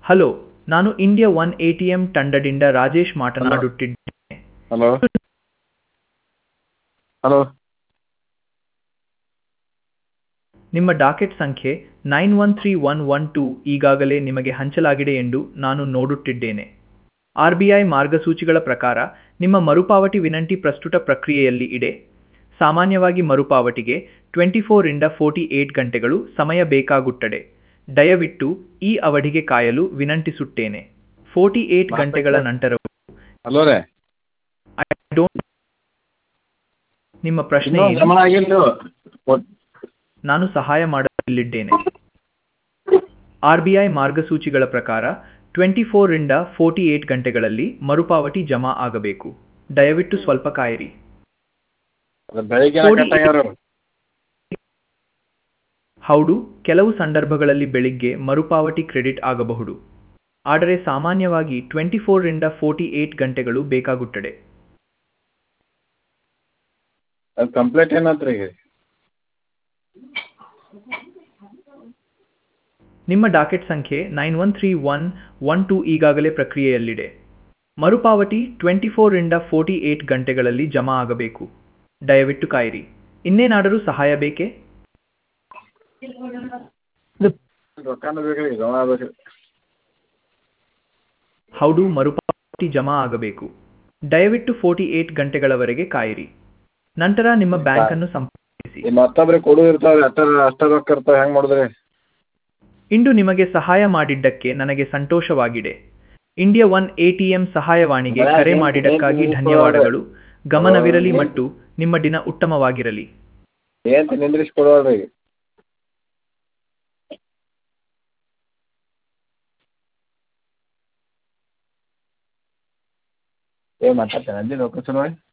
Hello ನಾನು India one A T M ತಂಡದಿಂದ ರಾಜೇಶ್ ಮಾತನಾಡುತ್ತಿದ್ದೇನೆ ಹಲೋ ಹಲೋ ನಿಮ್ಮ ಡಾಕೆಟ್ ಸಂಖ್ಯೆ nine one three one one two ಈಗಾಗಲೇ ನಿಮಗೆ ಹಂಚಲಾಗಿದೆ ಎಂದು ನಾನು ನೋಡುತ್ತಿದ್ದೇನೆ ಆರ್ ಬಿ ಐ ಮಾರ್ಗಸೂಚಿಗಳ ಪ್ರಕಾರ ನಿಮ್ಮ ಮರುಪಾವತಿ ವಿನಂತಿ ಪ್ರಸ್ತುತ ಪ್ರಕ್ರಿಯೆಯಲ್ಲಿ ಇದೆ ಸಾಮಾನ್ಯವಾಗಿ ಮರುಪಾವತಿಗೆ ಟ್ವೆಂಟಿ ಫೋರಿಂದ ಫೋರ್ಟಿ ಏಟ್ ಗಂಟೆಗಳು ಸಮಯ ಬೇಕಾಗುತ್ತದೆ ದಯವಿಟ್ಟು ಈ ಅವಧಿಗೆ ಕಾಯಲು ವಿನಂತಿಸುತ್ತೇನೆ ಫೋರ್ಟಿ ಏಟ್ ಗಂಟೆಗಳ ನಂತರವೂ ಹಲೋ ರೀ ಐ ಡೋಂಟ್ ನಿಮ್ಮ ಪ್ರಶ್ನೆ ಇನ್ನೂ ಏನು? ಗಮನ ಆಗಿಲ್ಲ ನಾನು ಸಹಾಯ ಮಾಡಲಿದ್ದೇನೆ ಆರ್ ಬಿ ಐ ಮಾರ್ಗಸೂಚಿಗಳ ಪ್ರಕಾರ ಟ್ವೆಂಟಿ ಫೋರಿಂದ ಫೋರ್ಟಿ ಏಟ್ ಗಂಟೆಗಳಲ್ಲಿ ಮರುಪಾವತಿ ಜಮಾ ಆಗಬೇಕು ದಯವಿಟ್ಟು ಸ್ವಲ್ಪ ಕಾಯಿರಿ ಬೆಳಿಗ್ಗೆ ನೋಡಿ. ಕಟ್ಟಾಗ್ಯಾರ ಹೌದು ಕೆಲವು ಸಂದರ್ಭಗಳಲ್ಲಿ ಬೆಳಿಗ್ಗೆ ಮರುಪಾವತಿ ಕ್ರೆಡಿಟ್ ಆಗಬಹುದು ಆದರೆ ಸಾಮಾನ್ಯವಾಗಿ ಟ್ವೆಂಟಿ ಫೋರಿಂದ ಫೋರ್ಟಿ ಏಟ್ ಗಂಟೆಗಳು ಬೇಕಾಗುತ್ತದೆ ಅದು ಕಂಪ್ಲೇಂಟ್ ಏನಂತ್ರಿ ಈಗ ನಿಮ್ಮ ಡಾಕೆಟ್ ಸಂಖ್ಯೆ nine one three one one two ಈಗಾಗಲೇ ಪ್ರಕ್ರಿಯೆಯಲ್ಲಿದೆ ಮರುಪಾವತಿ ಟ್ವೆಂಟಿ ಫೋರಿಂದ ಫೋರ್ಟಿ ಏಟ್ ಗಂಟೆಗಳಲ್ಲಿ ಜಮಾ ಆಗಬೇಕು ದಯವಿಟ್ಟು ಕಾಯಿರಿ ಇನ್ನೇನಾದರೂ ಸಹಾಯ ಬೇಕೇ ರೊಕ್ಕನೂ ಬೇಕ್ರಿ ಗಮನ ಬೇಕ್ರಿ ಹೌದು ಮರುಪಾವತಿ ಜಮಾ ಆಗಬೇಕು ದಯವಿಟ್ಟು ಫೋರ್ಟಿ ಏಟ್ ಗಂಟೆಗಳವರೆಗೆ ಕಾಯಿರಿ ನಂತರ ನಿಮ್ಮ ಬ್ಯಾಂಕ್ ಅನ್ನು ಸಂಪರ್ಕಿಸಿ ಈ ಮತ್ತೊಬ್ರಿಗೆ ಕೊಡು ಇರ್ತಾವ್ರಿ ಅಷ್ಟ ಅಷ್ಟ ರೊಕ್ಕ ಇರ್ತಾವ ಹೆಂಗ್ ಮಾಡುದ್ರಿ ಇಂದು ನಿಮಗೆ ಸಹಾಯ ಮಾಡಿದ್ದಕ್ಕೆ ನನಗೆ ಸಂತೋಷವಾಗಿದೆ ಇಂಡಿಯಾ ಒನ್ ಎಟಿಎಂ ಸಹಾಯವಾಣಿಗೆ ಕರೆ ಮಾಡಿದ್ದಕ್ಕಾಗಿ ಧನ್ಯವಾದಗಳು ಗಮನವಿರಲಿ ಮತ್ತು ನಿಮ್ಮ ದಿನ ಉತ್ತಮವಾಗಿರಲಿ ಏನ್ ನಿಂದ್ರಿಸಿ ಕೊಡೋಲ್ರಿ ಈಗ ಏ ಮಾತಾಡ್ತೇನೆ ಅಂದಿ ರೊಕ್ಕ ಚಲೋ